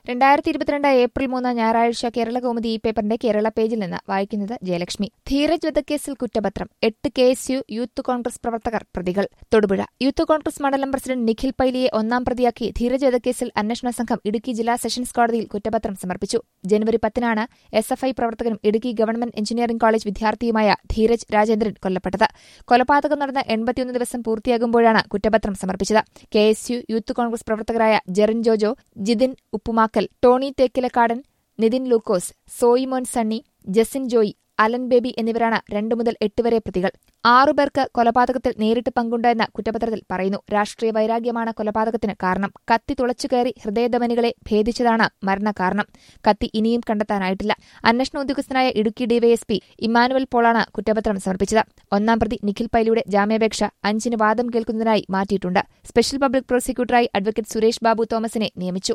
രണ്ടായിരത്തി ഇരുപത്തിരണ്ട് ഏപ്രിൽ മൂന്ന് ഞായറാഴ്ച കേരള കൗമുദി ഈ പേപ്പറിന്റെ കേരള പേജിൽ നിന്ന് വായിക്കുന്നത് ജയലക്ഷ്മി ധീരജ് വധക്കേസിൽ കുറ്റപത്രം എട്ട് K S U youth Congress പ്രവർത്തകർ പ്രതികൾ തൊടുപുഴ യൂത്ത് കോൺഗ്രസ് മണ്ഡലം പ്രസിഡന്റ് നിഖിൽ പൈലിയെ ഒന്നാം പ്രതിയാക്കി ധീരജ് വധക്കേസിൽ അന്വേഷണ സംഘം ഇടുക്കി ജില്ലാ സെഷൻസ് കോടതിയിൽ കുറ്റപത്രം സമർപ്പിച്ചു ജനുവരി പത്തിനാണ് എസ് എഫ് ഐ പ്രവർത്തകനും ഇടുക്കി ഗവൺമെന്റ് എഞ്ചിനീയറിംഗ് കോളേജ് വിദ്യാർത്ഥിയുമായ ധീരജ് രാജേന്ദ്രൻ കൊല്ലപ്പെട്ടത് കൊലപാതകം നടന്ന എൺപത്തിയൊന്ന് ദിവസം പൂർത്തിയാകുമ്പോഴാണ് കുറ്റപത്രം സമർപ്പിച്ചത് K S U youth Congress പ്രവർത്തകരായ Jerin Jojo Jithin Uppumakkal Tony Thekkilakkadan Nithin Lukose Soyimon Sunny Jasin Joy Alan Baby എന്നിവരാണ് രണ്ടു മുതൽ എട്ട് വരെ പ്രതികൾ ആറുപേർക്ക് കൊലപാതകത്തിൽ നേരിട്ട് പങ്കുണ്ടെന്ന് കുറ്റപത്രത്തിൽ പറയുന്നു രാഷ്ട്രീയ വൈരാഗ്യമാണ് കൊലപാതകത്തിന് കാരണം കത്തി തുളച്ചുകയറി ഹൃദയധമനികളെ ഭേദിച്ചതാണ് മരണകാരണം കത്തി ഇനിയും കണ്ടെത്താനായിട്ടില്ല അന്വേഷണ ഉദ്യോഗസ്ഥനായ ഇടുക്കി ഡിവൈഎസ്പി ഇമ്മാനുവൽ പോളാണ് കുറ്റപത്രം സമർപ്പിച്ചത് ഒന്നാം പ്രതി നിഖിൽ പൈലിയുടെ ജാമ്യാപേക്ഷ അഞ്ചിന് വാദം കേൾക്കുന്നതിനായി മാറ്റിയിട്ടുണ്ട് സ്പെഷ്യൽ പബ്ലിക് പ്രോസിക്യൂട്ടറായി അഡ്വക്കേറ്റ് സുരേഷ് ബാബു തോമസിനെ നിയമിച്ചു